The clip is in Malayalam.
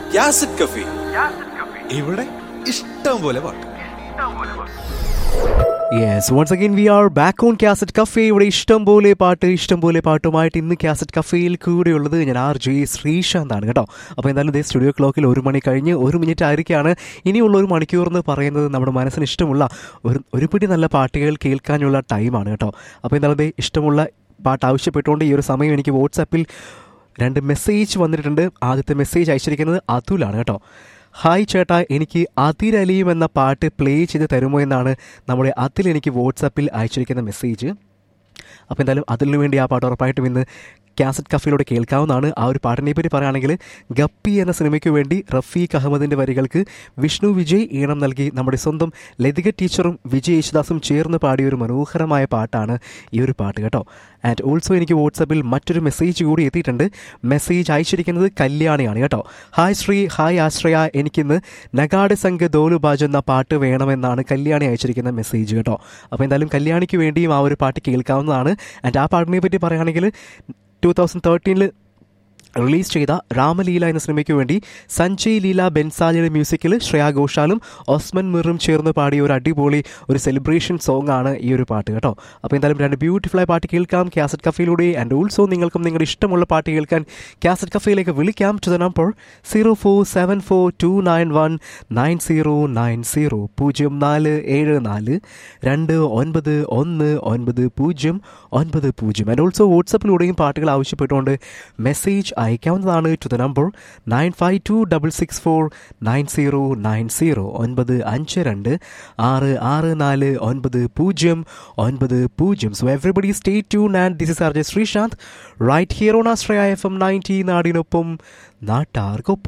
യാസിഡ് കഫി ഇവിടെ ഇഷ്ടം പോലെ പാട്ട് yes once again we are back on cassette cafe ഇവിടെ ഇഷ്ടം പോലെ പാട്ട് ഇഷ്ടം പോലെ പാട്ടുമായിട്ട് ഇന്ന് കാസറ്റ് കഫേയിൽ കൂടെയുള്ളത് ഞാൻ ആർ ജെ ശ്രീശാന്ത് ആണ് കേട്ടോ അപ്പോൾ എന്തായാലും ഇതേ സ്റ്റുഡിയോ ക്ലോക്കിൽ ഒരു മണി കഴിഞ്ഞ് ഒരു മിനിറ്റ് ആയിരിക്കുകയാണ് ഇനിയുള്ള ഒരു മണിക്കൂർ എന്ന് പറയുന്നത് നമ്മുടെ മനസ്സിന് ഇഷ്ടമുള്ള ഒരു ഒരുപിടി നല്ല പാട്ടുകൾ കേൾക്കാനുള്ള ടൈമാണ് കേട്ടോ അപ്പോൾ എന്തായാലും ഇതേ ഇഷ്ടമുള്ള പാട്ട് ആവശ്യപ്പെട്ടുകൊണ്ട് ഈ ഒരു സമയം എനിക്ക് വാട്സാപ്പിൽ രണ്ട് മെസ്സേജ് വന്നിട്ടുണ്ട് ആദ്യത്തെ മെസ്സേജ് അയച്ചിരിക്കുന്നത് അതുലാണ് കേട്ടോ ഹായ് ചേട്ടാ എനിക്ക് അതിരലിയും എന്ന പാട്ട് പ്ലേ ചെയ്ത് തരുമോ എന്നാണ് നമ്മുടെ അതിൽ എനിക്ക് വാട്സാപ്പിൽ അയച്ചിരിക്കുന്ന മെസ്സേജ് അപ്പോൾ എന്തായാലും അതിനു വേണ്ടി ആ പാട്ട് ഉറപ്പായിട്ടും ഇന്ന് കാസറ്റ് കഫയിലൂടെ കേൾക്കാവുന്നതാണ് ആ ഒരു പാട്ടിനെ പറ്റി പറയുകയാണെങ്കിൽ ഗപ്പി എന്ന സിനിമയ്ക്ക് വേണ്ടി റഫീഖ് അഹമ്മദിൻ്റെ വരികൾക്ക് വിഷ്ണു വിജയ് ഈണം നൽകി നമ്മുടെ സ്വന്തം ലതിക ടീച്ചറും വിജയ് യേശുദാസും ചേർന്ന് പാടിയ ഒരു മനോഹരമായ പാട്ടാണ് ഈ ഒരു പാട്ട് കേട്ടോ ആൻഡ് ഓൾസോ എനിക്ക് വാട്സപ്പിൽ മറ്റൊരു മെസ്സേജ് കൂടി എത്തിയിട്ടുണ്ട് മെസ്സേജ് അയച്ചിരിക്കുന്നത് കല്യാണിയാണ് കേട്ടോ ഹായ് ശ്രീ ഹായ് ആശ്രയ എനിക്കിന്ന് നഗാഡ് സംഘ ദോലുബാജ് എന്ന പാട്ട് വേണമെന്നാണ് കല്യാണി അയച്ചിരിക്കുന്ന മെസ്സേജ് കേട്ടോ അപ്പോൾ എന്തായാലും കല്യാണിക്ക് വേണ്ടിയും ആ ഒരു പാട്ട് കേൾക്കാവുന്നതാണ് ആൻഡ് ആ പാട്ടിനെ പറ്റി പറയുകയാണെങ്കിൽ ടൂ തൗസൻഡ് തേർട്ടീനിൽ റിലീസ് ചെയ്ത രാമലീല എന്ന സിനിമയ്ക്ക് വേണ്ടി സഞ്ജയ് ലീല ബെൻസാലിയുടെ മ്യൂസിക്കിൽ ശ്രേയാ ഘോഷാലും ഓസ്മൻ മിറും ചേർന്ന് പാടിയ ഒരു അടിപൊളി ഒരു സെലിബ്രേഷൻ സോങ് ആണ് ഈ ഒരു പാട്ട് കേട്ടോ അപ്പോൾ എന്തായാലും രണ്ട് ബ്യൂട്ടിഫുൾ ആയ പാട്ട് കേൾക്കാം കാസറ്റ് കഫയിലൂടെ ആൻഡ് ഓൾസോ നിങ്ങൾക്കും നിങ്ങളുടെ ഇഷ്ടമുള്ള പാട്ട് കേൾക്കാൻ കാസറ്റ് കഫയിലേക്ക് വിളിക്കാം to the number zero four seven four two nine one nine zero nine zero പൂജ്യം നാല് ഏഴ് നാല് രണ്ട് ഒൻപത് ഒന്ന് ഒൻപത് പൂജ്യം ഒൻപത് പൂജ്യം ആൻഡ് ഓൾസോ വാട്സപ്പിലൂടെയും പാട്ടുകൾ ആവശ്യപ്പെട്ടുകൊണ്ട് മെസ്സേജ് അയക്കാവുന്നതാണ് to the number nine five two double six four nine zero nine zero ഒൻപത് അഞ്ച് രണ്ട് ആറ് ആറ് നാല് ഒൻപത് പൂജ്യം ഒൻപത് പൂജ്യം so everybody stay tune and this is R J Sreesanth right here on Ashraya F M ninety നാടിനൊപ്പം നാട്ടാർക്കൊപ്പം